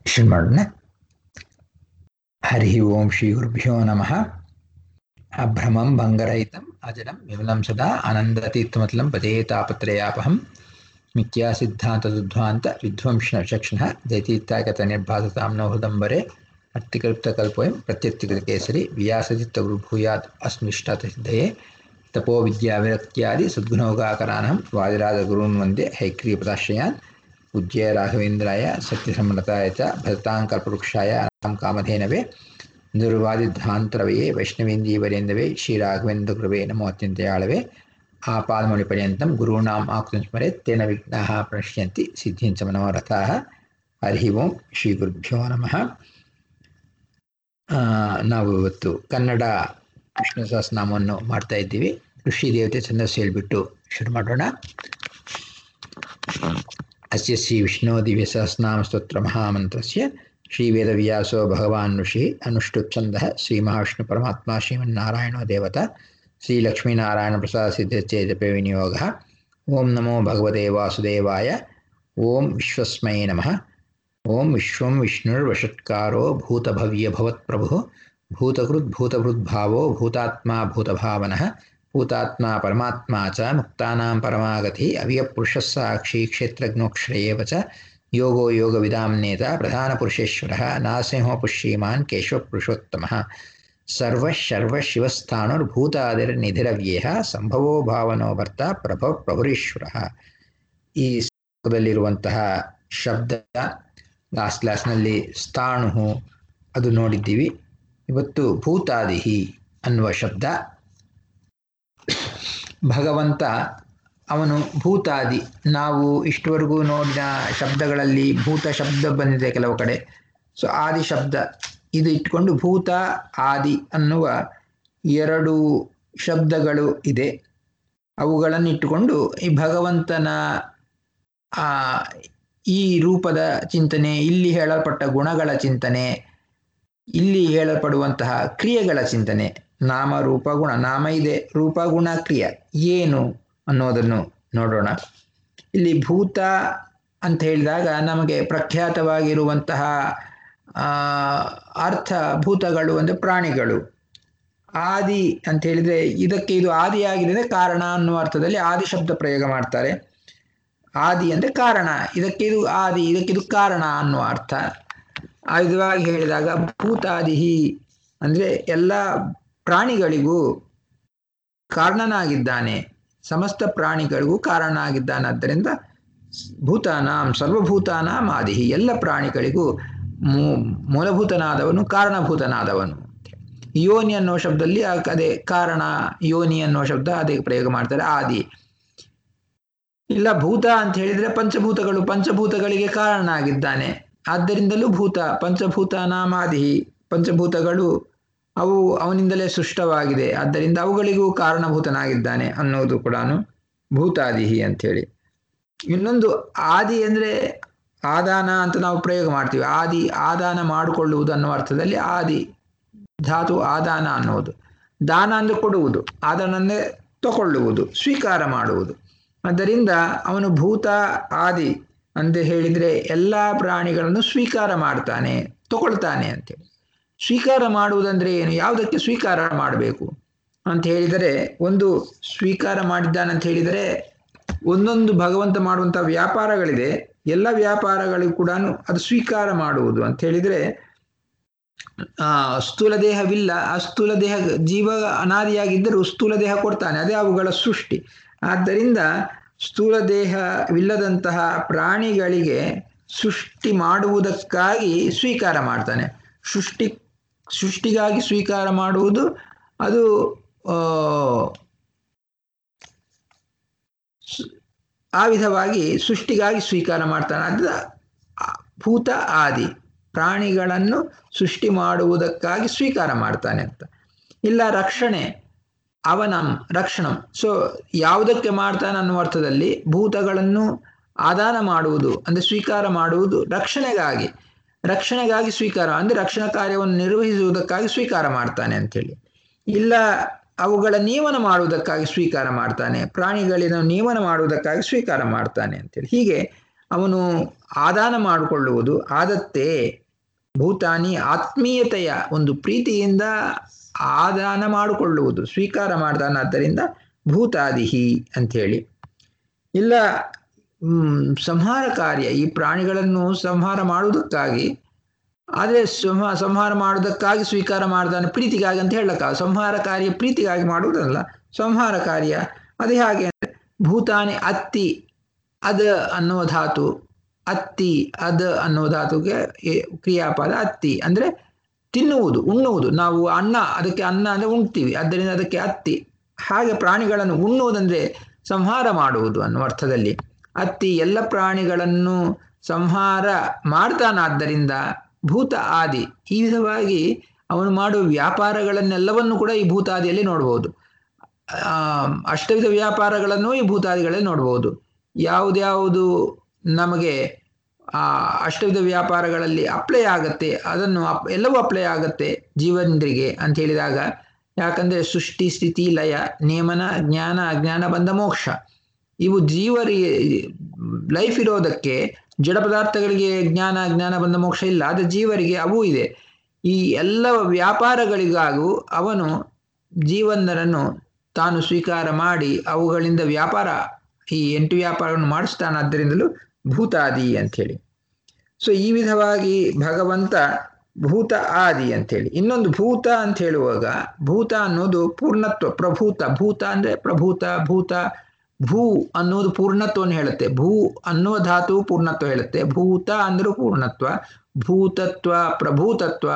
ಶುರು ಮಾಡೋಣ ಹರಿ ಓಂ ಶ್ರೀ ಗುರುಭ್ಯೋ ನಮಃ ಅಭ್ರಮಂ ಭಂಗರಹಿತಂ ಅಜಡಂ ವಿಮಲಂ ಸದಾ ಆನಂದತೀರ್ಥಮತಲಂ ಪದೇ ತಾಪತ್ರಯಾಪಹಂ ಮಿಥ್ಯಾ ಸಿದ್ಧಾಂತದುಧ್ವಾಂತ ವಿಧ್ವಂಸನ ಚಕ್ಷಣ ಜಯತೀರ್ಥಾಗತ ನಿರ್ಭಾಸತಾಂ ನೋ ಹೃದಂಬರೆ ಅರ್ಥಿಕಲ್ಪಿತಕಲ್ಪೋಯಂ ಪ್ರತ್ಯರ್ಥಿಕೃತಕೇಸರಿ ವ್ಯಾಸಚಿತ್ತಗುರುಭೂಯಾತ್ ಅಸ್ಮಿಷ್ಟಾತಸಿದ್ಧಯೇ ತಪೋ ವಿದ್ಯಾವಿರಕ್ತ್ಯಾದಿ ಸದ್ಗುಣೋಗಾಕರಾನಹಂ ವಾದಿರಾಜಗುರುನ್ ವಂದೇ ಹೈಗ್ರೀಪದಾಶ್ರಯಾನ್ ಪೂಜ್ಯ ರಾಘವೇಂದ್ರಾಯ ಸತ್ಯಸಮ್ಮತಾಯ ಚ ಭರತಾಂಕಲ್ಪವೃಕ್ಷಾಯ ರಾಮ ಕಾಮಧೇನವೇ ನಿರ್ವಾದಿಧ್ವಾಂತರವೇ ವೈಷ್ಣವೇಂದೀವರೇಂದವೇ ಶ್ರೀರಾಘವೇಂದ್ರ ಕೃಪೇ ನಮೋ ಅತ್ಯಂತಯಾಳವೇ ಆಪಾದಮೌಳಿಪರ್ಯಂతం ಗುರುಣಾಂ ಆಕೃತಿಂ ಸ್ಮರೆತ್ ತೇನ ವಿಘ್ನಾಃ ಪ್ರಣಶ್ಯಂತಿ ಸಿದ್ಧಿಂಚ ಮನೋರಥಾಃ ಹರಿ ಓಂ ಶ್ರೀ ಗುರುಭ್ಯೋ ನಮಃ ನಾವು ಇವತ್ತು ಕನ್ನಡ ವಿಷ್ಣು ಸಹಸ್ರನಾಮವನ್ನು ಮಾಡ್ತಾ ಇದ್ದೀವಿ ಋಷಿ ದೇವತೆ ಛಂದಸ್ಸು ಹೇಳ್ಬಿಟ್ಟು ಶುರು ಮಾಡೋಣ ಅಸ್ಯ ಶ್ರೀ ವಿಷ್ಣು ದಿವ್ಯ ಸಹಸ್ರನಾಮ ಸ್ತೋತ್ರ ಮಹಾಮಂತ್ರಸ್ಯ ಶ್ರೀ ವೇದವ್ಯಾಸೋ ಭಗವಾನ್ ಋಷಿ ಅನುಷ್ಠುಪ್ ಛಂದಃ ಶ್ರೀ ಮಹಾವಿಷ್ಣು ಪರಮಾತ್ಮ ಶ್ರೀಮನ್ನಾರಾಯಣೋ ದೇವತಾ ಶ್ರೀ ಲಕ್ಷ್ಮೀನಾರಾಯಣ ಪ್ರಸಾದ ಸಿದ್ಧಚೇ ಜಪೆ ವಿನಿಯೋಗ ಓಂ ನಮೋ ಭಗವತೆ ವಾಸುದೇವಾಯ ಓಂ ವಿಶ್ವಸ್ಮೈ ನಮಃ ಓಂ ವಿಶ್ವಂ ವಿಷ್ಣುರ್ವಷಟ್ಕಾರೋ ಭೂತಭವ್ಯ ಭವತ್ಪ್ರಭು ಭೂತಕೃತ್ ಭೂತಭೃದ್ಭಾವೋ ಭೂತಾತ್ಮ ಭೂತಭಾವನಃ ಭೂತಾತ್ಮ ಪರಮಾತ್ಮ ಚ ಮುಕ್ತಾನಾಂ ಪರಮಾಗತಿ ಅವ್ಯಪುರುಷ ಸಾಕ್ಷಿ ಕ್ಷೇತ್ರಜ್ಞೋಕ್ಷರೇವ ಚ ಯೋಗೋ ಯೋಗವಿದಾಂನೇತ ಪ್ರಧಾನಪುರುಷೇಶ್ವರಃ ನಾರಸಿಂಹೋ ಪುಷ್ಯಮಾನ್ ಕೇಶವಪುರುಷೋತ್ತಮಃ ಸರ್ವಶರ್ವಶಿವಸ್ಥಾಣುರ್ಭೂತಾದಿರ್ನಿಧಿರವ್ಯೇಹ ಸಂಭವೋ ಭಾವನೋ ಭರ್ತ ಪ್ರಭವ ಪ್ರಭುರೀಶ್ವರ ಈ ಶ್ಲೋಕದಲ್ಲಿರುವಂತಹ ಶಬ್ದ ಲಾಸ್ಟ್ ಕ್ಲಾಸ್ನಲ್ಲಿ ಸ್ಥಾಣು ಅದು ನೋಡಿದ್ದೀವಿ ಇವತ್ತು ಭೂತಾದಿಹಿ ಅನ್ನುವ ಶಬ್ದ ಭಗವಂತ ಅವನು ಭೂತಾದಿ ನಾವು ಇಷ್ಟವರೆಗೂ ನೋಡಿದ ಶಬ್ದಗಳಲ್ಲಿ ಭೂತ ಶಬ್ದ ಬಂದಿದೆ ಕೆಲವು ಕಡೆ ಸೊ ಆದಿ ಶಬ್ದ ಇದು ಇಟ್ಕೊಂಡು ಭೂತ ಆದಿ ಅನ್ನುವ ಎರಡು ಶಬ್ದಗಳು ಇದೆ ಅವುಗಳನ್ನು ಇಟ್ಟುಕೊಂಡು ಈ ಭಗವಂತನ ಆ ಈ ರೂಪದ ಚಿಂತನೆ ಇಲ್ಲಿ ಹೇಳಲ್ಪಟ್ಟ ಗುಣಗಳ ಚಿಂತನೆ ಇಲ್ಲಿ ಹೇಳಲ್ಪಡುವಂತಹ ಕ್ರಿಯೆಗಳ ಚಿಂತನೆ ನಾಮ ರೂಪ ಗುಣ ನಾಮ ಇದೆ ರೂಪ ಗುಣ ಕ್ರಿಯ ಏನು ಅನ್ನೋದನ್ನು ನೋಡೋಣ ಇಲ್ಲಿ ಭೂತ ಅಂತ ಹೇಳಿದಾಗ ನಮಗೆ ಪ್ರಖ್ಯಾತವಾಗಿರುವಂತಹ ಅರ್ಥ ಭೂತಗಳು ಅಂದರೆ ಪ್ರಾಣಿಗಳು ಆದಿ ಅಂತ ಹೇಳಿದರೆ ಇದಕ್ಕೆ ಇದು ಆದಿಯಾಗಿದೆ ಕಾರಣ ಅನ್ನುವ ಅರ್ಥದಲ್ಲಿ ಆದಿ ಶಬ್ದ ಪ್ರಯೋಗ ಮಾಡ್ತಾರೆ ಆದಿ ಅಂದರೆ ಕಾರಣ ಇದಕ್ಕೆ ಇದು ಆದಿ ಇದಕ್ಕೆ ಇದು ಕಾರಣ ಅನ್ನುವ ಅರ್ಥ ಆಯುಧವಾಗಿ ಹೇಳಿದಾಗ ಭೂತಾದಿಹಿ ಅಂದರೆ ಎಲ್ಲ ಪ್ರಾಣಿಗಳಿಗೂ ಕಾರಣನಾಗಿದ್ದಾನೆ ಸಮಸ್ತ ಪ್ರಾಣಿಗಳಿಗೂ ಕಾರಣ ಆಗಿದ್ದಾನೆ ಆದ್ದರಿಂದ ಭೂತಾನಾಂ ಸರ್ವಭೂತಾನಾಂ ಆದಿಹಿ ಎಲ್ಲ ಪ್ರಾಣಿಗಳಿಗೂ ಮೂಲಭೂತನಾದವನು ಕಾರಣಭೂತನಾದವನು ಯೋನಿ ಅನ್ನೋ ಶಬ್ದದಲ್ಲಿ ಅದೇ ಕಾರಣ ಯೋನಿ ಅನ್ನೋ ಶಬ್ದ ಅದೇ ಪ್ರಯೋಗ ಮಾಡ್ತಾರೆ ಆದಿ ಇಲ್ಲ ಭೂತ ಅಂತ ಹೇಳಿದ್ರೆ ಪಂಚಭೂತಗಳು ಪಂಚಭೂತಗಳಿಗೆ ಕಾರಣ ಆಗಿದ್ದಾನೆ ಆದ್ದರಿಂದಲೂ ಭೂತ ಪಂಚಭೂತ ನಾಮಾದಿ ಪಂಚಭೂತಗಳು ಅವು ಅವನಿಂದಲೇ ಸೃಷ್ಟವಾಗಿದೆ ಆದ್ದರಿಂದ ಅವುಗಳಿಗೂ ಕಾರಣಭೂತನಾಗಿದ್ದಾನೆ ಅನ್ನೋದು ಕೂಡ ಭೂತಾದಿಹಿ ಅಂಥೇಳಿ ಇನ್ನೊಂದು ಆದಿ ಅಂದರೆ ಆದಾನ ಅಂತ ನಾವು ಪ್ರಯೋಗ ಮಾಡ್ತೀವಿ ಆದಿ ಆದಾನ ಮಾಡಿಕೊಳ್ಳುವುದು ಅನ್ನೋ ಅರ್ಥದಲ್ಲಿ ಆದಿ ಧಾತು ಆದಾನ ಅನ್ನೋದು ದಾನ ಅಂದರೆ ಕೊಡುವುದು ಆದಾನ ಅಂದರೆ ತಗೊಳ್ಳುವುದು ಸ್ವೀಕಾರ ಮಾಡುವುದು ಆದ್ದರಿಂದ ಅವನು ಭೂತ ಆದಿ ಅಂತ ಹೇಳಿದರೆ ಎಲ್ಲ ಪ್ರಾಣಿಗಳನ್ನು ಸ್ವೀಕಾರ ಮಾಡ್ತಾನೆ ತಗೊಳ್ತಾನೆ ಅಂತೇಳಿ ಸ್ವೀಕಾರ ಮಾಡುವುದಂದ್ರೆ ಏನು ಯಾವುದಕ್ಕೆ ಸ್ವೀಕಾರ ಮಾಡಬೇಕು ಅಂತ ಹೇಳಿದರೆ ಒಂದು ಸ್ವೀಕಾರ ಮಾಡಿದ್ದಾನೆ ಅಂತ ಹೇಳಿದರೆ ಒಂದೊಂದು ಭಗವಂತ ಮಾಡುವಂಥ ವ್ಯಾಪಾರಗಳಿದೆ ಎಲ್ಲ ವ್ಯಾಪಾರಗಳಿಗೂ ಕೂಡ ಅದು ಸ್ವೀಕಾರ ಮಾಡುವುದು ಅಂತ ಹೇಳಿದರೆ ಆ ಸ್ಥೂಲ ದೇಹವಿಲ್ಲ ಆ ಸ್ಥೂಲ ದೇಹ ಜೀವ ಅನಾದಿಯಾಗಿದ್ದರೂ ಸ್ಥೂಲ ದೇಹ ಕೊಡ್ತಾನೆ ಅದೇ ಅವುಗಳ ಸೃಷ್ಟಿ ಆದ್ದರಿಂದ ಸ್ಥೂಲ ದೇಹವಿಲ್ಲದಂತಹ ಪ್ರಾಣಿಗಳಿಗೆ ಸೃಷ್ಟಿ ಮಾಡುವುದಕ್ಕಾಗಿ ಸ್ವೀಕಾರ ಮಾಡ್ತಾನೆ ಸೃಷ್ಟಿ ಸೃಷ್ಟಿಗಾಗಿ ಸ್ವೀಕಾರ ಮಾಡುವುದು ಅದು ಆ ವಿಧವಾಗಿ ಸೃಷ್ಟಿಗಾಗಿ ಸ್ವೀಕಾರ ಮಾಡ್ತಾನೆ ಅದ ಭೂತ ಆದಿ ಪ್ರಾಣಿಗಳನ್ನು ಸೃಷ್ಟಿ ಮಾಡುವುದಕ್ಕಾಗಿ ಸ್ವೀಕಾರ ಮಾಡ್ತಾನೆ ಅಂತ ಇಲ್ಲ ರಕ್ಷಣೆ ಅವನಂ ರಕ್ಷಣಂ ಸೊ ಯಾವುದಕ್ಕೆ ಮಾಡ್ತಾನೆ ಅನ್ನುವ ಅರ್ಥದಲ್ಲಿ ಭೂತಗಳನ್ನು ಆದಾನ ಮಾಡುವುದು ಅಂದರೆ ಸ್ವೀಕಾರ ಮಾಡುವುದು ರಕ್ಷಣೆಗಾಗಿ ರಕ್ಷಣೆಗಾಗಿ ಸ್ವೀಕಾರ ಅಂದರೆ ರಕ್ಷಣಾ ಕಾರ್ಯವನ್ನು ನಿರ್ವಹಿಸುವುದಕ್ಕಾಗಿ ಸ್ವೀಕಾರ ಮಾಡ್ತಾನೆ ಅಂಥೇಳಿ ಇಲ್ಲ ಅವುಗಳ ನಿಯಮನ ಮಾಡುವುದಕ್ಕಾಗಿ ಸ್ವೀಕಾರ ಮಾಡ್ತಾನೆ ಪ್ರಾಣಿಗಳಿನ ನಿಯಮನ ಮಾಡುವುದಕ್ಕಾಗಿ ಸ್ವೀಕಾರ ಮಾಡ್ತಾನೆ ಅಂತೇಳಿ ಹೀಗೆ ಅವನು ಆದಾನ ಮಾಡಿಕೊಳ್ಳುವುದು ಆದತ್ತೆ ಭೂತಾನಿ ಆತ್ಮೀಯತೆಯ ಒಂದು ಪ್ರೀತಿಯಿಂದ ಆದಾನ ಮಾಡಿಕೊಳ್ಳುವುದು ಸ್ವೀಕಾರ ಮಾಡ್ತಾನಾದ್ದರಿಂದ ಭೂತಾದಿಹಿ ಅಂಥೇಳಿ ಇಲ್ಲ ಸಂಹಾರ ಕಾರ್ಯ ಈ ಪ್ರಾಣಿಗಳನ್ನು ಸಂಹಾರ ಮಾಡುವುದಕ್ಕಾಗಿ ಆದರೆ ಸಂಹ ಸಂಹಾರ ಮಾಡುವುದಕ್ಕಾಗಿ ಸ್ವೀಕಾರ ಮಾಡ್ತಾನೆ ಪ್ರೀತಿಗಾಗಿ ಅಂತ ಹೇಳಕ್ಕ ಸಂಹಾರ ಕಾರ್ಯ ಪ್ರೀತಿಗಾಗಿ ಮಾಡುವುದಲ್ಲ ಸಂಹಾರ ಕಾರ್ಯ ಅದೇ ಹಾಗೆ ಭೂತಾನಿ ಅತ್ತಿ ಅದ ಅನ್ನುವ ಧಾತು ಅತ್ತಿ ಅದ ಅನ್ನುವ ಧಾತುಗೆ ಕ್ರಿಯಾಪದ ಅತ್ತಿ ಅಂದ್ರೆ ತಿನ್ನುವುದು ಉಣ್ಣುವುದು ನಾವು ಅನ್ನ ಅದಕ್ಕೆ ಅನ್ನ ಅಂದ್ರೆ ಉಣ್ತೀವಿ ಆದ್ದರಿಂದ ಅದಕ್ಕೆ ಅತ್ತಿ ಹಾಗೆ ಪ್ರಾಣಿಗಳನ್ನು ಉಣ್ಣುವುದಂದ್ರೆ ಸಂಹಾರ ಮಾಡುವುದು ಅನ್ನುವ ಅರ್ಥದಲ್ಲಿ ಅತ್ತಿ ಎಲ್ಲ ಪ್ರಾಣಿಗಳನ್ನು ಸಂಹಾರ ಮಾಡ್ತಾನಾದ್ದರಿಂದ ಭೂತ ಆದಿ ಈ ವಿಧವಾಗಿ ಅವನು ಮಾಡುವ ವ್ಯಾಪಾರಗಳನ್ನೆಲ್ಲವನ್ನು ಕೂಡ ಈ ಭೂತಾದಿಯಲ್ಲಿ ನೋಡ್ಬೋದು ಅಷ್ಟವಿಧ ವ್ಯಾಪಾರಗಳನ್ನು ಈ ಭೂತಾದಿಗಳಲ್ಲಿ ನೋಡ್ಬೋದು ಯಾವುದ್ಯಾವುದು ನಮಗೆ ಆ ಅಷ್ಟವಿಧ ವ್ಯಾಪಾರಗಳಲ್ಲಿ ಅಪ್ಲೈ ಆಗತ್ತೆ ಅದನ್ನು ಅಪ್ ಎಲ್ಲವೂ ಅಪ್ಲೈ ಆಗತ್ತೆ ಜೀವನರಿಗೆ ಅಂತ ಹೇಳಿದಾಗ ಯಾಕಂದ್ರೆ ಸೃಷ್ಟಿ ಸ್ಥಿತಿ ಲಯ ನೇಮನ ಜ್ಞಾನ ಅಜ್ಞಾನ ಬಂದ ಮೋಕ್ಷ ಇವು ಜೀವರಿಗೆ ಲೈಫ್ ಇರೋದಕ್ಕೆ ಜಡ ಪದಾರ್ಥಗಳಿಗೆ ಜ್ಞಾನ ಅಜ್ಞಾನ ಬಂದ ಮೋಕ್ಷ ಇಲ್ಲ ಆದರೆ ಜೀವರಿಗೆ ಅವು ಇದೆ ಈ ಎಲ್ಲ ವ್ಯಾಪಾರಗಳಿಗಾಗೂ ಅವನು ಜೀವನರನ್ನು ತಾನು ಸ್ವೀಕಾರ ಮಾಡಿ ಅವುಗಳಿಂದ ವ್ಯಾಪಾರ ಈ ಎಂಟು ವ್ಯಾಪಾರವನ್ನು ಮಾಡಿಸ್ತಾನಾದ್ದರಿಂದಲೂ ಭೂತಾದಿ ಅಂಥೇಳಿ ಸೊ ಈ ವಿಧವಾಗಿ ಭಗವಂತ ಭೂತ ಆದಿ ಅಂಥೇಳಿ ಇನ್ನೊಂದು ಭೂತ ಅಂತ ಹೇಳುವಾಗ ಭೂತ ಅನ್ನೋದು ಪೂರ್ಣತ್ವ ಪ್ರಭೂತ ಭೂತ ಅಂದ್ರೆ ಪ್ರಭೂತ ಭೂತ ಭೂ ಅನ್ನೋದು ಪೂರ್ಣತ್ವವನ್ನು ಹೇಳುತ್ತೆ ಭೂ ಅನ್ನುವ ಧಾತು ಪೂರ್ಣತ್ವ ಹೇಳುತ್ತೆ ಭೂತ ಅಂದ್ರೂ ಪೂರ್ಣತ್ವ ಭೂತತ್ವ ಪ್ರಭೂತತ್ವ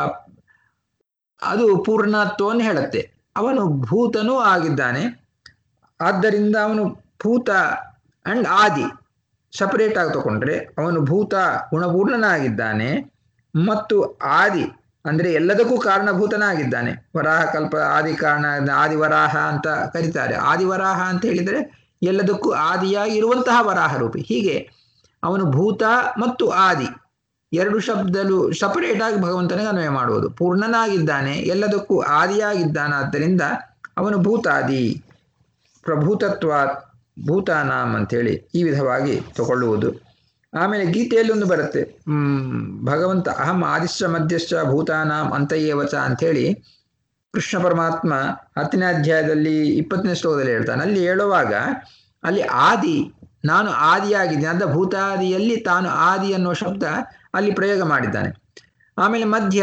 ಅದು ಪೂರ್ಣತ್ವವನ್ನು ಹೇಳುತ್ತೆ ಅವನು ಭೂತನೂ ಆಗಿದ್ದಾನೆ ಆದ್ದರಿಂದ ಅವನು ಭೂತ ಅಂಡ್ ಆದಿ ಸಪರೇಟ್ ಆಗಿ ತಗೊಂಡ್ರೆ ಅವನು ಭೂತ ಗುಣಪೂರ್ಣನಾಗಿದ್ದಾನೆ ಮತ್ತು ಆದಿ ಅಂದ್ರೆ ಎಲ್ಲದಕ್ಕೂ ಕಾರಣಭೂತನಾಗಿದ್ದಾನೆ ವರಾಹ ಕಲ್ಪ ಆದಿ ಕಾರಣ ಆದಿವರಾಹ ಅಂತ ಕರೀತಾರೆ ಆದಿವರಾಹ ಅಂತ ಹೇಳಿದರೆ ಎಲ್ಲದಕ್ಕೂ ಆದಿಯಾಗಿ ಇರುವಂತಹ ವರಾಹ ರೂಪಿ ಹೀಗೆ ಅವನು ಭೂತ ಮತ್ತು ಆದಿ ಎರಡು ಶಬ್ದಲು ಸಪರೇಟ್ ಆಗಿ ಭಗವಂತನಿಗೆ ಅನ್ವಯ ಮಾಡುವುದು ಪೂರ್ಣನಾಗಿದ್ದಾನೆ ಎಲ್ಲದಕ್ಕೂ ಆದಿಯಾಗಿದ್ದಾನಾದ್ದರಿಂದ ಅವನು ಭೂತಾದಿ ಪ್ರಭೂತತ್ವ ಭೂತಾನಾಮ್ ಅಂತೇಳಿ ಈ ವಿಧವಾಗಿ ತಗೊಳ್ಳುವುದು ಆಮೇಲೆ ಗೀತೆಯಲ್ಲಿ ಒಂದು ಬರುತ್ತೆ ಹ್ಮ್ ಭಗವಂತ ಅಹಂ ಆದಿಶ್ಚ ಮಧ್ಯಶ್ಚ ಭೂತಾನಾಂ ಅಂತಯೇವಚ ಅಂಥೇಳಿ ಕೃಷ್ಣ ಪರಮಾತ್ಮ ಹತ್ತನೇ ಅಧ್ಯಾಯದಲ್ಲಿ ಇಪ್ಪತ್ತನೇ ಶ್ಲೋಕದಲ್ಲಿ ಹೇಳ್ತಾನೆ ಅಲ್ಲಿ ಹೇಳುವಾಗ ಅಲ್ಲಿ ಆದಿ ನಾನು ಆದಿಯಾಗಿದ್ದೇನೆ ಅಂತ ಭೂತಾದಿಯಲ್ಲಿ ತಾನು ಆದಿ ಅನ್ನೋ ಶಬ್ದ ಅಲ್ಲಿ ಪ್ರಯೋಗ ಮಾಡಿದ್ದಾನೆ ಆಮೇಲೆ ಮಧ್ಯ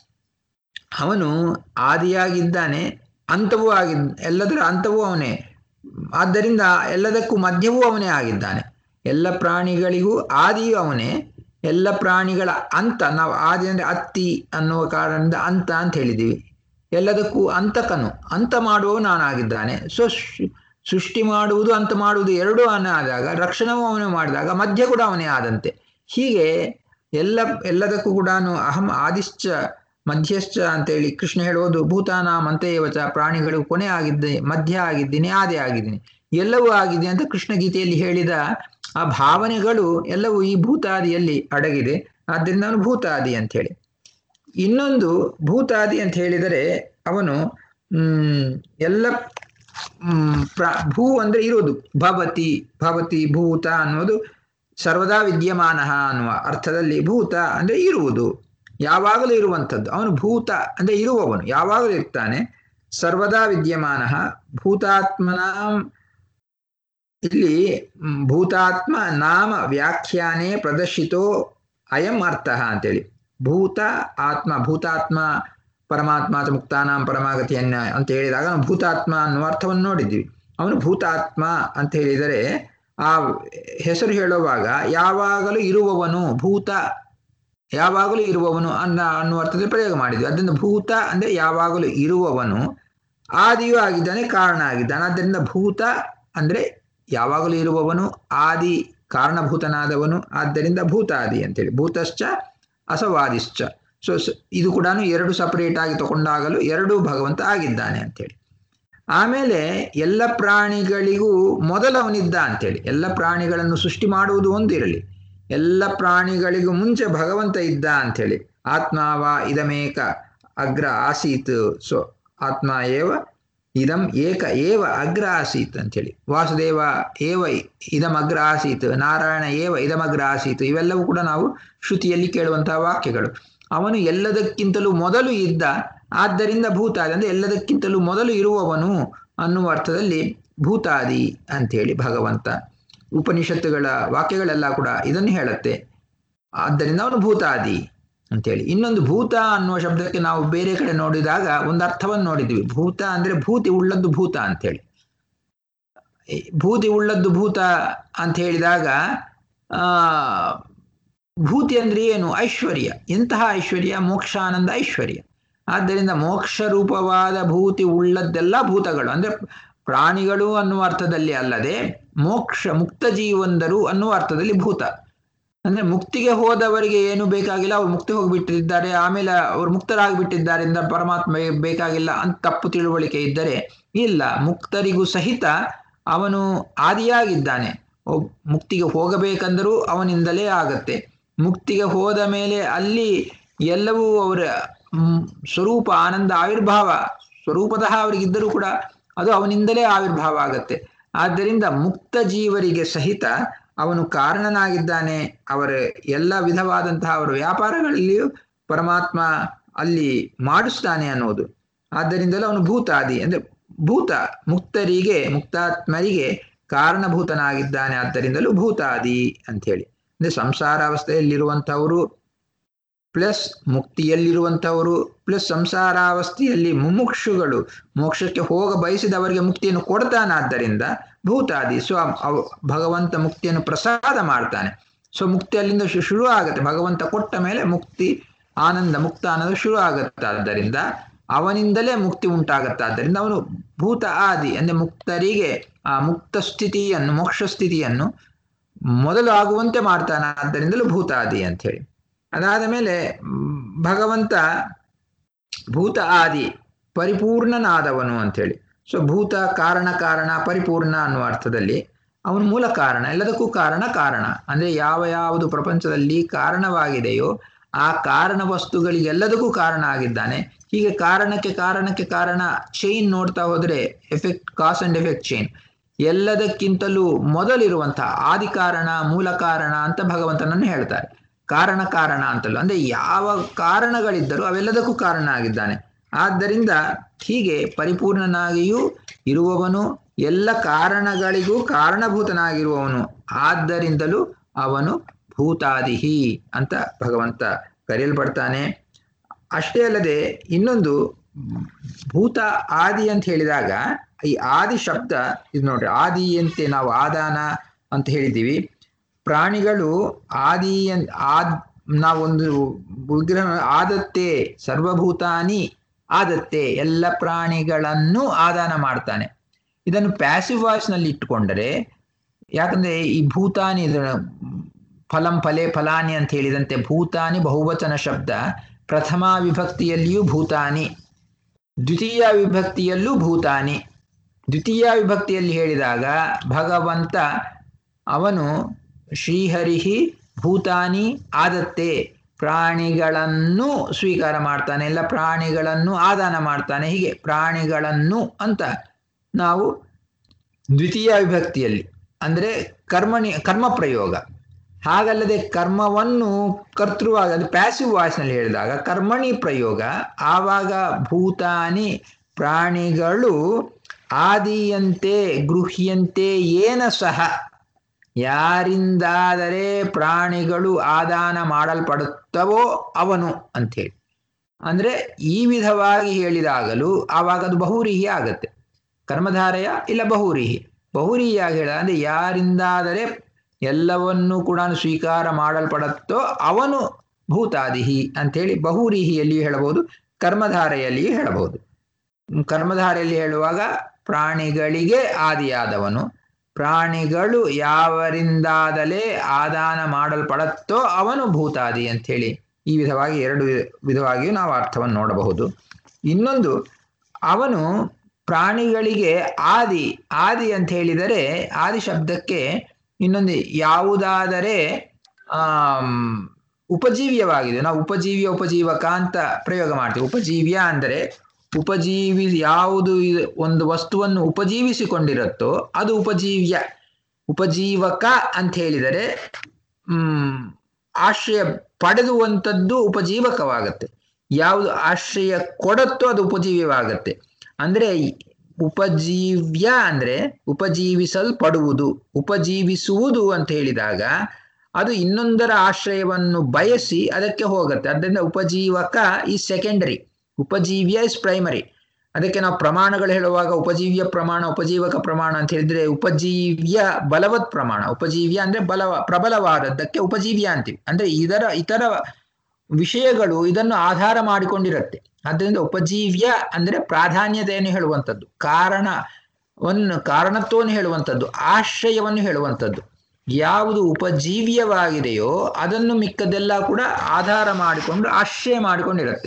ಅವನು ಆದಿಯಾಗಿದ್ದಾನೆ ಅಂತವೂ ಆಗಿದ್ದ ಎಲ್ಲದರ ಅಂತವೂ ಅವನೇ ಆದ್ದರಿಂದ ಎಲ್ಲದಕ್ಕೂ ಮಧ್ಯವೂ ಅವನೇ ಆಗಿದ್ದಾನೆ ಎಲ್ಲ ಪ್ರಾಣಿಗಳಿಗೂ ಆದಿಯೂ ಅವನೇ ಎಲ್ಲ ಪ್ರಾಣಿಗಳ ಅಂತ ನಾವು ಆದಿ ಅಂದರೆ ಅತ್ತಿ ಅನ್ನುವ ಕಾರಣದಿಂದ ಅಂತ ಅಂತ ಹೇಳಿದ್ದೀವಿ ಎಲ್ಲದಕ್ಕೂ ಅಂತಕನು ಅಂತ ಮಾಡುವವು ನಾನಾಗಿದ್ದಾನೆ ಸೊ ಸೃಷ್ಟಿ ಮಾಡುವುದು ಅಂತ ಮಾಡುವುದು ಎರಡೂ ಅವನೇ ಆದಾಗ ರಕ್ಷಣವೂ ಅವನೇ ಮಾಡಿದಾಗ ಮಧ್ಯ ಕೂಡ ಅವನೇ ಆದಂತೆ ಹೀಗೆ ಎಲ್ಲ ಎಲ್ಲದಕ್ಕೂ ಕೂಡ ಅಹಂ ಆದಿಶ್ಚ ಮಧ್ಯಶ್ಚ ಅಂತೇಳಿ ಕೃಷ್ಣ ಹೇಳುವುದು ಭೂತಾನ ಮಂತೆಯವಚ ಪ್ರಾಣಿಗಳು ಕೊನೆ ಆಗಿದ್ದೆ ಮಧ್ಯ ಆಗಿದ್ದೀನಿ ಆದಿ ಆಗಿದ್ದೀನಿ ಎಲ್ಲವೂ ಆಗಿದೆ ಅಂತ ಕೃಷ್ಣ ಗೀತೆಯಲ್ಲಿ ಹೇಳಿದ ಆ ಭಾವನೆಗಳು ಎಲ್ಲವೂ ಈ ಭೂತಾದಿಯಲ್ಲಿ ಅಡಗಿದೆ ಆದ್ದರಿಂದ ಅವನು ಭೂತಾದಿ ಅಂತ ಹೇಳಿ ಇನ್ನೊಂದು ಭೂತಾದಿ ಅಂತ ಹೇಳಿದರೆ ಅವನು ಹ್ಮ್ ಎಲ್ಲ ಹ್ಮ್ ಪ್ರ ಭೂ ಅಂದ್ರೆ ಇರೋದು ಭವತಿ ಭವತಿ ಭೂತ ಅನ್ನೋದು ಸರ್ವದಾ ವಿದ್ಯಮಾನ ಅನ್ನುವ ಅರ್ಥದಲ್ಲಿ ಭೂತ ಅಂದ್ರೆ ಇರುವುದು ಯಾವಾಗಲೂ ಇರುವಂಥದ್ದು ಅವನು ಭೂತ ಅಂದ್ರೆ ಇರುವವನು ಯಾವಾಗಲೂ ಇರ್ತಾನೆ ಸರ್ವದಾ ವಿದ್ಯಮಾನ ಭೂತಾತ್ಮನ ಇಲ್ಲಿ ಭೂತಾತ್ಮ ನಾಮ ವ್ಯಾಖ್ಯಾನೆ ಪ್ರದರ್ಶಿತೋ ಅಯಂ ಅರ್ಥ ಅಂತೇಳಿ ಭೂತ ಆತ್ಮ ಭೂತಾತ್ಮ ಪರಮಾತ್ಮ ಮುಕ್ತಾನಾಂ ಪರಮಾಗತಿಯನ್ನ ಅಂತ ಹೇಳಿದಾಗ ನಾವು ಭೂತಾತ್ಮ ಅನ್ನುವ ಅರ್ಥವನ್ನು ನೋಡಿದ್ದೀವಿ ಅವನು ಭೂತಾತ್ಮ ಅಂತ ಹೇಳಿದರೆ ಆ ಹೆಸರು ಹೇಳುವಾಗ ಯಾವಾಗಲೂ ಇರುವವನು ಭೂತ ಯಾವಾಗಲೂ ಇರುವವನು ಅನ್ನ ಅನ್ನುವ ಅರ್ಥದಲ್ಲಿ ಪ್ರಯೋಗ ಮಾಡಿದ್ವಿ ಅದರಿಂದ ಭೂತ ಅಂದ್ರೆ ಯಾವಾಗಲೂ ಇರುವವನು ಆದಿಯೂ ಆಗಿದ್ದಾನೆ ಕಾರಣ ಆಗಿದ್ದಾನೆ ಆದ್ದರಿಂದ ಭೂತ ಅಂದ್ರೆ ಯಾವಾಗಲೂ ಇರುವವನು ಆದಿ ಕಾರಣಭೂತನಾದವನು ಆದ್ದರಿಂದ ಭೂತಾದಿ ಅಂತೇಳಿ ಭೂತಶ್ಚ ಅಸವಾದಿಶ್ಚ ಸೊ ಇದು ಕೂಡ ಎರಡು ಸಪರೇಟ್ ಆಗಿ ತಗೊಂಡಾಗಲೂ ಎರಡೂ ಭಗವಂತ ಆಗಿದ್ದಾನೆ ಅಂತೇಳಿ ಆಮೇಲೆ ಎಲ್ಲ ಪ್ರಾಣಿಗಳಿಗೂ ಮೊದಲವನಿದ್ದ ಅಂತೇಳಿ ಎಲ್ಲ ಪ್ರಾಣಿಗಳನ್ನು ಸೃಷ್ಟಿ ಮಾಡುವುದು ಒಂದಿರಲಿ ಎಲ್ಲ ಪ್ರಾಣಿಗಳಿಗೂ ಮುಂಚೆ ಭಗವಂತ ಇದ್ದ ಅಂಥೇಳಿ ಆತ್ಮಾವ ಇದಮೇಕ ಅಗ್ರ ಆಸೀತ್ ಸೊ ಆತ್ಮ ಏವ ಇದಂ ಏಕ ಏವ ಅಗ್ರ ಆಸೀತ್ ಅಂತೇಳಿ ವಾಸುದೇವ ಏವ ಇದಂ ಅಗ್ರ ಆಸೀತ್ ನಾರಾಯಣ ಏವ ಇದಮಗ್ರ ಆಸೀತ್ ಇವೆಲ್ಲವೂ ಕೂಡ ನಾವು ಶ್ರುತಿಯಲ್ಲಿ ಕೇಳುವಂತಹ ವಾಕ್ಯಗಳು ಅವನು ಎಲ್ಲದಕ್ಕಿಂತಲೂ ಮೊದಲು ಇದ್ದ ಆದ್ದರಿಂದ ಭೂತಾದಿ ಅಂದ್ರೆ ಎಲ್ಲದಕ್ಕಿಂತಲೂ ಮೊದಲು ಇರುವವನು ಅನ್ನುವ ಅರ್ಥದಲ್ಲಿ ಭೂತಾದಿ ಅಂಥೇಳಿ ಭಗವಂತ ಉಪನಿಷತ್ತುಗಳ ವಾಕ್ಯಗಳೆಲ್ಲ ಕೂಡ ಇದನ್ನು ಹೇಳುತ್ತೆ ಆದ್ದರಿಂದ ಅವನು ಭೂತಾದಿ ಅಂತೇಳಿ ಇನ್ನೊಂದು ಭೂತ ಅನ್ನುವ ಶಬ್ದಕ್ಕೆ ನಾವು ಬೇರೆ ಕಡೆ ನೋಡಿದಾಗ ಒಂದು ಅರ್ಥವನ್ನು ನೋಡಿದ್ವಿ ಭೂತ ಅಂದ್ರೆ ಭೂತಿ ಉಳ್ಳದ್ದು ಭೂತ ಅಂತೇಳಿ ಭೂತಿ ಉಳ್ಳದ್ದು ಭೂತ ಅಂತ ಹೇಳಿದಾಗ ಆ ಭೂತಿ ಅಂದ್ರೆ ಏನು ಐಶ್ವರ್ಯ ಎಂತಹ ಐಶ್ವರ್ಯ ಮೋಕ್ಷಾನಂದ ಐಶ್ವರ್ಯ ಆದ್ದರಿಂದ ಮೋಕ್ಷ ರೂಪವಾದ ಭೂತಿ ಉಳ್ಳದ್ದೆಲ್ಲ ಭೂತಗಳು ಅಂದ್ರೆ ಪ್ರಾಣಿಗಳು ಅನ್ನುವ ಅರ್ಥದಲ್ಲಿ ಅಲ್ಲದೆ ಮೋಕ್ಷ ಮುಕ್ತ ಜೀವಂದರು ಅನ್ನುವ ಅರ್ಥದಲ್ಲಿ ಭೂತ ಅಂದ್ರೆ ಮುಕ್ತಿಗೆ ಹೋದವರಿಗೆ ಏನು ಬೇಕಾಗಿಲ್ಲ ಅವ್ರು ಮುಕ್ತಿ ಹೋಗಿಬಿಟ್ಟಿದ್ದಾರೆ ಆಮೇಲೆ ಅವ್ರು ಮುಕ್ತರಾಗಿಬಿಟ್ಟಿದ್ದಾರೆ ಪರಮಾತ್ಮ ಬೇಕಾಗಿಲ್ಲ ಅಂತ ತಪ್ಪು ತಿಳುವಳಿಕೆ ಇದ್ದರೆ ಇಲ್ಲ ಮುಕ್ತರಿಗೂ ಸಹಿತ ಅವನು ಆದಿಯಾಗಿದ್ದಾನೆ ಮುಕ್ತಿಗೆ ಹೋಗಬೇಕಂದರೂ ಅವನಿಂದಲೇ ಆಗತ್ತೆ ಮುಕ್ತಿಗೆ ಹೋದ ಮೇಲೆ ಅಲ್ಲಿ ಎಲ್ಲವೂ ಅವರ ಸ್ವರೂಪ ಆನಂದ ಆವಿರ್ಭಾವ ಸ್ವರೂಪತಃ ಅವರಿಗಿದ್ದರೂ ಕೂಡ ಅದು ಅವನಿಂದಲೇ ಆವಿರ್ಭಾವ ಆಗತ್ತೆ ಆದ್ದರಿಂದ ಮುಕ್ತ ಜೀವರಿಗೆ ಸಹಿತ ಅವನು ಕಾರಣನಾಗಿದ್ದಾನೆ ಅವರ ಎಲ್ಲ ವಿಧವಾದಂತಹ ಅವರ ವ್ಯಾಪಾರಗಳಲ್ಲಿಯೂ ಪರಮಾತ್ಮ ಅಲ್ಲಿ ಮಾಡಿಸ್ತಾನೆ ಅನ್ನೋದು ಆದ್ದರಿಂದಲೂ ಅವನು ಭೂತಾದಿ ಅಂದ್ರೆ ಭೂತ ಮುಕ್ತರಿಗೆ ಮುಕ್ತಾತ್ಮರಿಗೆ ಕಾರಣಭೂತನಾಗಿದ್ದಾನೆ ಆದ್ದರಿಂದಲೂ ಭೂತಾದಿ ಅಂಥೇಳಿ ಅಂದ್ರೆ ಸಂಸಾರಾವಸ್ಥೆಯಲ್ಲಿರುವಂಥವರು ಪ್ಲಸ್ ಮುಕ್ತಿಯಲ್ಲಿರುವಂಥವರು ಪ್ಲಸ್ ಸಂಸಾರಾವಸ್ಥೆಯಲ್ಲಿ ಮುಮುಕ್ಷುಗಳು ಮೋಕ್ಷಕ್ಕೆ ಹೋಗ ಬಯಸಿದವರಿಗೆ ಮುಕ್ತಿಯನ್ನು ಕೊಡ್ತಾನಾದ್ದರಿಂದ ಭೂತಾದಿ ಸೊ ಭಗವಂತ ಮುಕ್ತಿಯನ್ನು ಪ್ರಸಾದ ಮಾಡ್ತಾನೆ ಸೊ ಮುಕ್ತಿ ಅಲ್ಲಿಂದ ಶುರು ಆಗುತ್ತೆ ಭಗವಂತ ಕೊಟ್ಟ ಮೇಲೆ ಮುಕ್ತಿ ಆನಂದ ಮುಕ್ತ ಆನಂದ ಶುರು ಆಗುತ್ತೆ ಆದ್ದರಿಂದ ಅವನಿಂದಲೇ ಮುಕ್ತಿ ಉಂಟಾಗತ್ತೆ ಆದ್ದರಿಂದ ಅವನು ಭೂತ ಆದಿ ಅಂದ್ರೆ ಮುಕ್ತರಿಗೆ ಆ ಮುಕ್ತ ಸ್ಥಿತಿಯನ್ನು ಮೋಕ್ಷ ಸ್ಥಿತಿಯನ್ನು ಮೊದಲು ಆಗುವಂತೆ ಮಾಡ್ತಾನೆ ಆದ್ದರಿಂದಲೂ ಭೂತಾದಿ ಅಂತ ಹೇಳಿ ಅದಾದ ಮೇಲೆ ಭಗವಂತ ಭೂತ ಆದಿ ಪರಿಪೂರ್ಣನಾದವನು ಅಂಥೇಳಿ ಸೊ ಭೂತ ಕಾರಣ ಕಾರಣ ಪರಿಪೂರ್ಣ ಅನ್ನುವ ಅರ್ಥದಲ್ಲಿ ಅವನು ಮೂಲ ಕಾರಣ ಎಲ್ಲದಕ್ಕೂ ಕಾರಣ ಕಾರಣ ಅಂದ್ರೆ ಯಾವ ಯಾವುದು ಪ್ರಪಂಚದಲ್ಲಿ ಕಾರಣವಾಗಿದೆಯೋ ಆ ಕಾರಣ ವಸ್ತುಗಳಿಗೆಲ್ಲದಕ್ಕೂ ಕಾರಣ ಆಗಿದ್ದಾನೆ ಹೀಗೆ ಕಾರಣಕ್ಕೆ ಕಾರಣಕ್ಕೆ ಕಾರಣ ಚೈನ್ ನೋಡ್ತಾ ಹೋದ್ರೆ effect cause and effect chain ಎಲ್ಲದಕ್ಕಿಂತಲೂ ಮೊದಲಿರುವಂತಹ ಆದಿ ಕಾರಣ ಮೂಲ ಕಾರಣ ಅಂತ ಭಗವಂತನನ್ನು ಹೇಳ್ತಾರೆ ಕಾರಣ ಕಾರಣ ಅಂತಲೂ ಅಂದ್ರೆ ಯಾವ ಕಾರಣಗಳಿದ್ದರೂ ಅವೆಲ್ಲದಕ್ಕೂ ಕಾರಣ ಆಗಿದ್ದಾನೆ ಆದ್ದರಿಂದ ಹೀಗೆ ಪರಿಪೂರ್ಣನಾಗಿಯೂ ಇರುವವನು ಎಲ್ಲ ಕಾರಣಗಳಿಗೂ ಕಾರಣಭೂತನಾಗಿರುವವನು ಆದ್ದರಿಂದಲೂ ಅವನು ಭೂತಾದಿಹಿ ಅಂತ ಭಗವಂತ ಕರೆಯಲ್ಪಡ್ತಾನೆ ಅಷ್ಟೇ ಅಲ್ಲದೆ ಇನ್ನೊಂದು ಭೂತ ಆದಿ ಅಂತ ಹೇಳಿದಾಗ ಈ ಆದಿ ಶಬ್ದ ಇದು ನೋಡ್ರಿ ಆದಿ ಅಂತೆ ನಾವು ಆದಾನ ಅಂತ ಹೇಳಿದ್ದೀವಿ ಪ್ರಾಣಿಗಳು ಆದಿ ಆದ್ ನಾವೊಂದು ವಿಗ್ರಹ ಆದತ್ತೆ ಸರ್ವಭೂತಾನಿ ಆದತ್ತೆ ಎಲ್ಲ ಪ್ರಾಣಿಗಳನ್ನು ಆದಾನ ಮಾಡ್ತಾನೆ ಇದನ್ನು ಪ್ಯಾಸಿವ್ ವಾಯ್ಸ್ ನಲ್ಲಿ ಇಟ್ಟುಕೊಂಡರೆ ಯಾಕಂದ್ರೆ ಈ ಭೂತಾನಿ ಫಲಂ ಫಲೆ ಫಲಾನಿ ಅಂತ ಹೇಳಿದಂತೆ ಭೂತಾನಿ ಬಹುವಚನ ಶಬ್ದ ಪ್ರಥಮ ವಿಭಕ್ತಿಯಲ್ಲಿಯೂ ಭೂತಾನಿ ದ್ವಿತೀಯ ವಿಭಕ್ತಿಯಲ್ಲೂ ಭೂತಾನಿ ದ್ವಿತೀಯ ವಿಭಕ್ತಿಯಲ್ಲಿ ಹೇಳಿದಾಗ ಭಗವಂತ ಅವನು ಶ್ರೀಹರಿಹಿ ಭೂತಾನಿ ಆದತ್ತೆ ಪ್ರಾಣಿಗಳನ್ನು ಸ್ವೀಕಾರ ಮಾಡ್ತಾನೆ ಎಲ್ಲ ಪ್ರಾಣಿಗಳನ್ನು ಆದಾನ ಮಾಡ್ತಾನೆ ಹೀಗೆ ಪ್ರಾಣಿಗಳನ್ನು ಅಂತ ನಾವು ದ್ವಿತೀಯ ವಿಭಕ್ತಿಯಲ್ಲಿ ಅಂದರೆ ಕರ್ಮಣಿ ಕರ್ಮ ಪ್ರಯೋಗ ಹಾಗಲ್ಲದೆ ಕರ್ಮವನ್ನು ಕರ್ತೃವಾಗ ಅದು ಪ್ಯಾಸಿವ್ ವಾಯ್ಸ್ನಲ್ಲಿ ಹೇಳಿದಾಗ ಕರ್ಮಣಿ ಪ್ರಯೋಗ ಆವಾಗ ಭೂತಾನಿ ಪ್ರಾಣಿಗಳು ಆದಿಯಂತೆ ಗೃಹ್ಯಂತೆ ಏನ ಸಹ ಯಾರಿಂದಾದರೆ ಪ್ರಾಣಿಗಳು ಆದಾನ ಮಾಡಲ್ಪಡುತ್ತವೋ ಅವನು ಅಂಥೇಳಿ ಅಂದ್ರೆ ಈ ವಿಧವಾಗಿ ಹೇಳಿದಾಗಲೂ ಆವಾಗ ಅದು ಬಹುರೀಹಿ ಆಗತ್ತೆ ಕರ್ಮಧಾರಯ ಇಲ್ಲ ಬಹುರೀಹಿ ಬಹುರೀಹಿಯಾಗಿ ಹೇಳ ಅಂದ್ರೆ ಯಾರಿಂದಾದರೆ ಎಲ್ಲವನ್ನೂ ಕೂಡ ಸ್ವೀಕಾರ ಮಾಡಲ್ಪಡುತ್ತೋ ಅವನು ಭೂತಾದಿಹಿ ಅಂಥೇಳಿ ಬಹುರೀಹಿಯಲ್ಲಿಯೂ ಹೇಳಬಹುದು ಕರ್ಮಧಾರೆಯಲ್ಲಿಯೂ ಹೇಳಬಹುದು ಕರ್ಮಧಾರೆಯಲ್ಲಿ ಹೇಳುವಾಗ ಪ್ರಾಣಿಗಳಿಗೆ ಆದಿಯಾದವನು ಪ್ರಾಣಿಗಳು ಯಾವರಿಂದಾದಲೇ ಆದಾನ ಮಾಡಲ್ಪಡುತ್ತೋ ಅವನು ಭೂತಾದಿ ಅಂಥೇಳಿ ಈ ವಿಧವಾಗಿ ಎರಡು ವಿಧವಾಗಿಯೂ ನಾವು ಅರ್ಥವನ್ನು ನೋಡಬಹುದು ಇನ್ನೊಂದು ಅವನು ಪ್ರಾಣಿಗಳಿಗೆ ಆದಿ ಆದಿ ಅಂತ ಹೇಳಿದರೆ ಆದಿ ಶಬ್ದಕ್ಕೆ ಇನ್ನೊಂದು ಯಾವುದಾದರೆ ಆ ಉಪಜೀವ್ಯವಾಗಿದೆ ನಾವು ಉಪಜೀವ್ಯ ಉಪಜೀವಕ ಅಂತ ಪ್ರಯೋಗ ಮಾಡ್ತೀವಿ ಉಪಜೀವ್ಯ ಅಂದರೆ ಉಪಜೀವಿ ಯಾವುದು ಇ- ಒಂದು ವಸ್ತುವನ್ನು ಉಪಜೀವಿಸಿಕೊಂಡಿರುತ್ತೋ ಅದು ಉಪಜೀವ್ಯ ಉಪಜೀವಕ ಅಂತ ಹೇಳಿದರೆ ಹ್ಮ್ ಆಶ್ರಯ ಪಡೆದುವಂಥದ್ದು ಉಪಜೀವಕವಾಗತ್ತೆ ಯಾವುದು ಆಶ್ರಯ ಕೊಡುತ್ತೋ ಅದು ಉಪಜೀವ್ಯವಾಗತ್ತೆ ಅಂದ್ರೆ ಈ ಉಪಜೀವ್ಯ ಅಂದ್ರೆ ಉಪಜೀವಿಸಲ್ಪಡುವುದು ಉಪಜೀವಿಸುವುದು ಅಂತ ಹೇಳಿದಾಗ ಅದು ಇನ್ನೊಂದರ ಆಶ್ರಯವನ್ನು ಬಯಸಿ ಅದಕ್ಕೆ ಹೋಗುತ್ತೆ ಅದರಿಂದ ಉಪಜೀವಕ ಈ ಸೆಕೆಂಡರಿ ಉಪಜೀವ್ಯ ಇಸ್ ಪ್ರೈಮರಿ ಅದಕ್ಕೆ ನಾವು ಪ್ರಮಾಣಗಳು ಹೇಳುವಾಗ ಉಪಜೀವ್ಯ ಪ್ರಮಾಣ ಉಪಜೀವಕ ಪ್ರಮಾಣ ಅಂತ ಹೇಳಿದ್ರೆ ಉಪಜೀವ್ಯ ಬಲವತ್ ಪ್ರಮಾಣ ಉಪಜೀವ್ಯ ಅಂದ್ರೆ ಬಲವ ಪ್ರಬಲವಾದದ್ದಕ್ಕೆ ಉಪಜೀವ್ಯ ಅಂತೀವಿ ಅಂದ್ರೆ ಇದರ ಇತರ ವಿಷಯಗಳು ಇದನ್ನು ಆಧಾರ ಮಾಡಿಕೊಂಡಿರುತ್ತೆ ಆದ್ದರಿಂದ ಉಪಜೀವ್ಯ ಅಂದ್ರೆ ಪ್ರಾಧಾನ್ಯತೆಯನ್ನು ಹೇಳುವಂಥದ್ದು ಕಾರಣವನ್ನು ಕಾರಣತ್ವವನ್ನು ಹೇಳುವಂಥದ್ದು ಆಶ್ರಯವನ್ನು ಹೇಳುವಂಥದ್ದು ಯಾವುದು ಉಪಜೀವ್ಯವಾಗಿದೆಯೋ ಅದನ್ನು ಮಿಕ್ಕದೆಲ್ಲ ಕೂಡ ಆಧಾರ ಮಾಡಿಕೊಂಡು ಆಶ್ರಯ ಮಾಡಿಕೊಂಡಿರುತ್ತೆ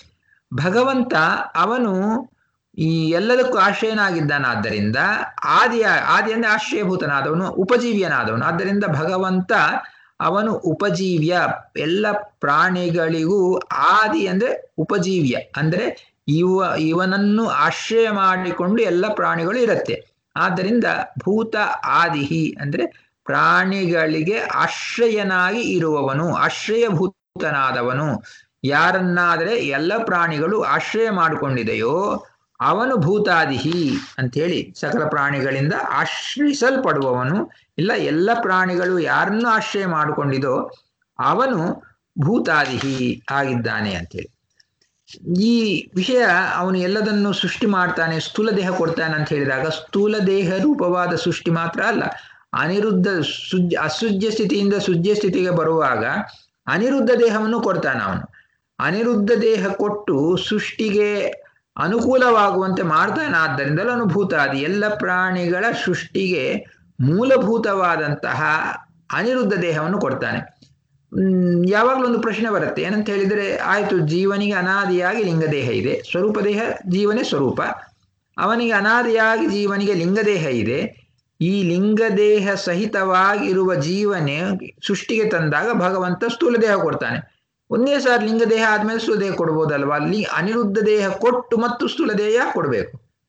ಭಗವಂತ ಅವನು ಈ ಎಲ್ಲದಕ್ಕೂ ಆಶ್ರಯನಾಗಿದ್ದಾನಾದ್ದರಿಂದ ಆದಿ ಆದಿ ಅಂದ್ರೆ ಆಶ್ರಯಭೂತನಾದವನು ಉಪಜೀವ್ಯನಾದವನು ಆದ್ದರಿಂದ ಭಗವಂತ ಅವನು ಉಪಜೀವ್ಯ ಎಲ್ಲ ಪ್ರಾಣಿಗಳಿಗೂ ಆದಿ ಅಂದ್ರೆ ಉಪಜೀವ್ಯ ಅಂದ್ರೆ ಇವ ಇವನನ್ನು ಆಶ್ರಯ ಮಾಡಿಕೊಂಡು ಎಲ್ಲ ಪ್ರಾಣಿಗಳು ಇರುತ್ತೆ ಆದ್ದರಿಂದ ಭೂತ ಆದಿಹಿ ಅಂದ್ರೆ ಪ್ರಾಣಿಗಳಿಗೆ ಆಶ್ರಯನಾಗಿ ಇರುವವನು ಆಶ್ರಯಭೂತನಾದವನು ಯಾರನ್ನಾದರೆ ಎಲ್ಲ ಪ್ರಾಣಿಗಳು ಆಶ್ರಯ ಮಾಡಿಕೊಂಡಿದೆಯೋ ಅವನು ಭೂತಾದಿಹಿ ಅಂಥೇಳಿ ಸಕಲ ಪ್ರಾಣಿಗಳಿಂದ ಆಶ್ರಯಿಸಲ್ಪಡುವವನು ಇಲ್ಲ ಎಲ್ಲ ಪ್ರಾಣಿಗಳು ಯಾರನ್ನು ಆಶ್ರಯ ಮಾಡಿಕೊಂಡಿದೋ ಅವನು ಭೂತಾದಿಹಿ ಆಗಿದ್ದಾನೆ ಅಂತೇಳಿ ಈ ವಿಷಯ ಅವನು ಎಲ್ಲದನ್ನು ಸೃಷ್ಟಿ ಮಾಡ್ತಾನೆ ಸ್ಥೂಲ ದೇಹ ಕೊಡ್ತಾನೆ ಅಂತ ಹೇಳಿದಾಗ ಸ್ಥೂಲ ದೇಹ ರೂಪವಾದ ಸೃಷ್ಟಿ ಮಾತ್ರ ಅಲ್ಲ ಅನಿರುದ್ಧ ಸುಜ್ ಅಸುಜ್ಯ ಸ್ಥಿತಿಯಿಂದ ಸುಜ್ಯ ಸ್ಥಿತಿಗೆ ಬರುವಾಗ ಅನಿರುದ್ಧ ದೇಹವನ್ನು ಕೊಡ್ತಾನೆ ಅವನು ಅನಿರುದ್ಧ ದೇಹ ಕೊಟ್ಟು ಸೃಷ್ಟಿಗೆ ಅನುಕೂಲವಾಗುವಂತೆ ಮಾಡ್ತಾನೆ ಆದ್ದರಿಂದಲೂ ಅನುಭೂತಾದಿ ಎಲ್ಲ ಪ್ರಾಣಿಗಳ ಸೃಷ್ಟಿಗೆ ಮೂಲಭೂತವಾದಂತಹ ಅನಿರುದ್ಧ ದೇಹವನ್ನು ಕೊಡ್ತಾನೆ ಹ್ಮ್ ಯಾವಾಗಲೂ ಒಂದು ಪ್ರಶ್ನೆ ಬರುತ್ತೆ ಏನಂತ ಹೇಳಿದರೆ ಆಯ್ತು ಜೀವನಿಗೆ ಅನಾದಿಯಾಗಿ ಲಿಂಗದೇಹ ಇದೆ ಸ್ವರೂಪ ದೇಹ ಜೀವನೇ ಸ್ವರೂಪ ಅವನಿಗೆ ಅನಾದಿಯಾಗಿ ಜೀವನಿಗೆ ಲಿಂಗದೇಹ ಇದೆ ಈ ಲಿಂಗದೇಹ ಸಹಿತವಾಗಿರುವ ಜೀವನೇ ಸೃಷ್ಟಿಗೆ ತಂದಾಗ ಭಗವಂತ ಸ್ಥೂಲ ದೇಹ ಕೊಡ್ತಾನೆ ಒಂದೇ ಸಾರಿ ಲಿಂಗದೇಹ ಆದ್ಮೇಲೆ ಸ್ಥೂಲ ದೇಹ ಕೊಡ್ಬೋದಲ್ವಾ ಅಲ್ಲಿ ಅನಿರುದ್ಧ ದೇಹ ಕೊಟ್ಟು ಮತ್ತು ಸ್ಥೂಲ ದೇಹ ಯಾಕೆ ಕೊಡಬೇಕು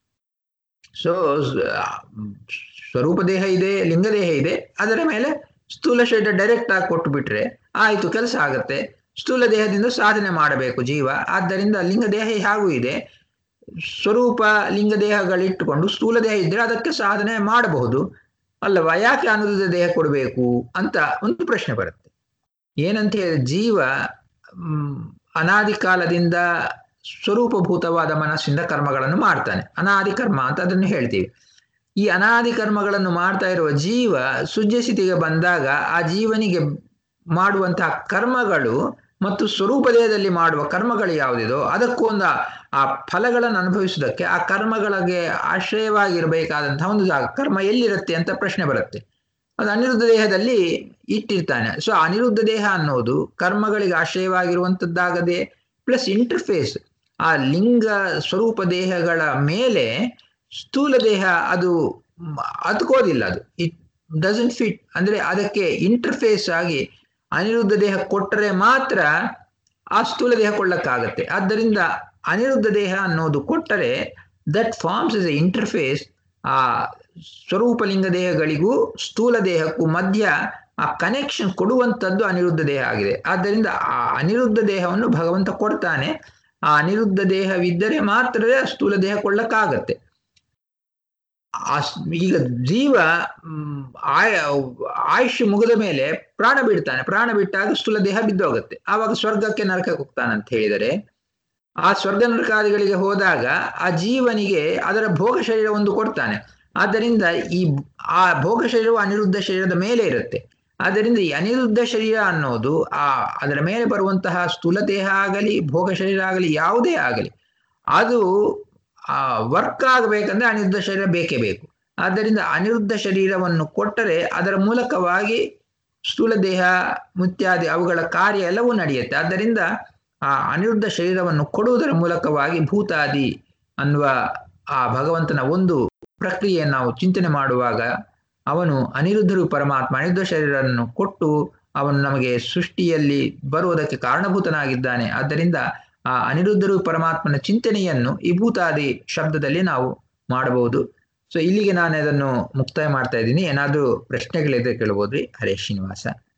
ಸೊ ಸ್ವರೂಪ ದೇಹ ಇದೆ ಲಿಂಗದೇಹ ಇದೆ ಅದರ ಮೇಲೆ ಸ್ಥೂಲ ಶರೀರ ಡೈರೆಕ್ಟ್ ಆಗಿ ಕೊಟ್ಟು ಬಿಟ್ರೆ ಆಯ್ತು ಕೆಲಸ ಆಗತ್ತೆ ಸ್ಥೂಲ ದೇಹದಿಂದ ಸಾಧನೆ ಮಾಡಬೇಕು ಜೀವ ಆದ್ದರಿಂದ ಲಿಂಗದೇಹ ಹಾಗೂ ಇದೆ ಸ್ವರೂಪ ಲಿಂಗದೇಹಗಳಿಟ್ಟುಕೊಂಡು ಸ್ಥೂಲ ದೇಹ ಇದ್ರೆ ಅದಕ್ಕೆ ಸಾಧನೆ ಮಾಡಬಹುದು ಅಲ್ಲವಾ ಯಾಕೆ ಅನುರುದ್ಧ ದೇಹ ಕೊಡಬೇಕು ಅಂತ ಒಂದು ಪ್ರಶ್ನೆ ಬರುತ್ತೆ ಏನಂತ ಹೇಳಿದ್ರೆ ಜೀವ ಅನಾದಿ ಕಾಲದಿಂದ ಸ್ವರೂಪಭೂತವಾದ ಮನಸ್ಸಿಂದ ಕರ್ಮಗಳನ್ನು ಮಾಡ್ತಾನೆ ಅನಾದಿ ಕರ್ಮ ಅಂತ ಅದನ್ನು ಹೇಳ್ತೀವಿ ಈ ಅನಾದಿ ಕರ್ಮಗಳನ್ನು ಮಾಡ್ತಾ ಇರುವ ಜೀವ ಸುಜ್ಯ ಸ್ಥಿತಿಗೆ ಬಂದಾಗ ಆ ಜೀವನಿಗೆ ಮಾಡುವಂತಹ ಕರ್ಮಗಳು ಮತ್ತು ಸ್ವರೂಪ ದೇಹದಲ್ಲಿ ಮಾಡುವ ಕರ್ಮಗಳು ಯಾವುದಿದೋ ಅದಕ್ಕೊಂದು ಆ ಫಲಗಳನ್ನು ಅನುಭವಿಸುವುದಕ್ಕೆ ಆ ಕರ್ಮಗಳಿಗೆ ಆಶ್ರಯವಾಗಿರಬೇಕಾದಂತಹ ಒಂದು ಜಾಗ ಕರ್ಮ ಎಲ್ಲಿರುತ್ತೆ ಅಂತ ಪ್ರಶ್ನೆ ಬರುತ್ತೆ ಅದು ಅನಿರುದ್ಧ ದೇಹದಲ್ಲಿ ಇಟ್ಟಿರ್ತಾನೆ ಸೊ ಅನಿರುದ್ಧ ದೇಹ ಅನ್ನೋದು ಕರ್ಮಗಳಿಗೆ ಆಶ್ರಯವಾಗಿರುವಂಥದ್ದಾಗದೆ ಪ್ಲಸ್ ಇಂಟರ್ಫೇಸ್ ಆ ಲಿಂಗ ಸ್ವರೂಪ ದೇಹಗಳ ಮೇಲೆ ಸ್ಥೂಲ ದೇಹ ಅದು ಅದಕ್ಕೋದಿಲ್ಲ ಅದು ಇಟ್ ಡಸಂಟ್ ಫಿಟ್ ಅಂದ್ರೆ ಅದಕ್ಕೆ ಇಂಟರ್ಫೇಸ್ ಆಗಿ ಅನಿರುದ್ಧ ದೇಹ ಕೊಟ್ಟರೆ ಮಾತ್ರ ಆ ಸ್ಥೂಲ ದೇಹ ಕೊಳ್ಳಕ್ಕಾಗತ್ತೆ ಆದ್ದರಿಂದ ಅನಿರುದ್ಧ ದೇಹ ಅನ್ನೋದು ಕೊಟ್ಟರೆ that forms is a interface ಆ ಸ್ವರೂಪಲಿಂಗ ದೇಹಗಳಿಗೂ ಸ್ಥೂಲ ದೇಹಕ್ಕೂ ಮಧ್ಯ ಆ ಕನೆಕ್ಷನ್ ಕೊಡುವಂಥದ್ದು ಅನಿರುದ್ಧ ದೇಹ ಆಗಿದೆ ಆದ್ದರಿಂದ ಆ ಅನಿರುದ್ಧ ದೇಹವನ್ನು ಭಗವಂತ ಕೊಡ್ತಾನೆ ಆ ಅನಿರುದ್ಧ ದೇಹವಿದ್ದರೆ ಮಾತ್ರವೇ ಸ್ಥೂಲ ದೇಹ ಕೊಳ್ಳಕ್ಕಾಗತ್ತೆ ಈಗ ಜೀವ ಆಯ ಆಯುಷ್ಯ ಮುಗಿದ ಮೇಲೆ ಪ್ರಾಣ ಬಿಡ್ತಾನೆ ಪ್ರಾಣ ಬಿಟ್ಟಾಗ ಸ್ಥೂಲ ದೇಹ ಬಿದ್ದೋಗುತ್ತೆ ಆವಾಗ ಸ್ವರ್ಗಕ್ಕೆ ನರಕಕ್ಕೆ ಹೋಗ್ತಾನೆ ಅಂತ ಹೇಳಿದರೆ ಆ ಸ್ವರ್ಗ ನರಕಾದಿಗಳಿಗೆ ಹೋದಾಗ ಆ ಜೀವನಿಗೆ ಅದರ ಭೋಗ ಶರೀರ ಒಂದು ಕೊಡ್ತಾನೆ ಆದ್ದರಿಂದ ಈ ಆ ಭೋಗ ಶರೀರವು ಅನಿರುದ್ಧ ಶರೀರದ ಮೇಲೆ ಇರುತ್ತೆ ಆದ್ದರಿಂದ ಈ ಅನಿರುದ್ಧ ಶರೀರ ಅನ್ನೋದು ಆ ಅದರ ಮೇಲೆ ಬರುವಂತಹ ಸ್ಥೂಲ ದೇಹ ಆಗಲಿ ಭೋಗ ಶರೀರ ಆಗಲಿ ಯಾವುದೇ ಆಗಲಿ ಅದು ಆ ವರ್ಕ್ ಆಗಬೇಕಂದ್ರೆ ಅನಿರುದ್ಧ ಶರೀರ ಬೇಕೇ ಬೇಕು ಆದ್ದರಿಂದ ಅನಿರುದ್ಧ ಶರೀರವನ್ನು ಕೊಟ್ಟರೆ ಅದರ ಮೂಲಕವಾಗಿ ಸ್ಥೂಲ ದೇಹ ಮುತ್ಯಾದಿ ಅವುಗಳ ಕಾರ್ಯ ಎಲ್ಲವೂ ನಡೆಯುತ್ತೆ ಆದ್ದರಿಂದ ಆ ಅನಿರುದ್ಧ ಶರೀರವನ್ನು ಕೊಡುವುದರ ಮೂಲಕವಾಗಿ ಭೂತಾದಿ ಅನ್ನುವ ಆ ಭಗವಂತನ ಒಂದು ಪ್ರಕ್ರಿಯೆಯನ್ನು ನಾವು ಚಿಂತನೆ ಮಾಡುವಾಗ ಅವನು ಅನಿರುದ್ಧರು ಪರಮಾತ್ಮ ಅನಿರುದ್ಧ ಶರೀರವನ್ನು ಕೊಟ್ಟು ಅವನು ನಮಗೆ ಸೃಷ್ಟಿಯಲ್ಲಿ ಬರುವುದಕ್ಕೆ ಕಾರಣಭೂತನಾಗಿದ್ದಾನೆ ಆದ್ದರಿಂದ ಆ ಅನಿರುದ್ಧರು ಪರಮಾತ್ಮನ ಚಿಂತನೆಯನ್ನು ಈ ಭೂತಾದಿ ಶಬ್ದದಲ್ಲಿ ನಾವು ಮಾಡಬಹುದು ಸೊ ಇಲ್ಲಿಗೆ ನಾನು ಅದನ್ನು ಮುಕ್ತಾಯ ಮಾಡ್ತಾ ಇದ್ದೀನಿ ಏನಾದರೂ ಪ್ರಶ್ನೆಗಳಿದ್ರೆ ಕೇಳ್ಬೋದ್ರಿ ಹರೇ ಶ್ರೀನಿವಾಸ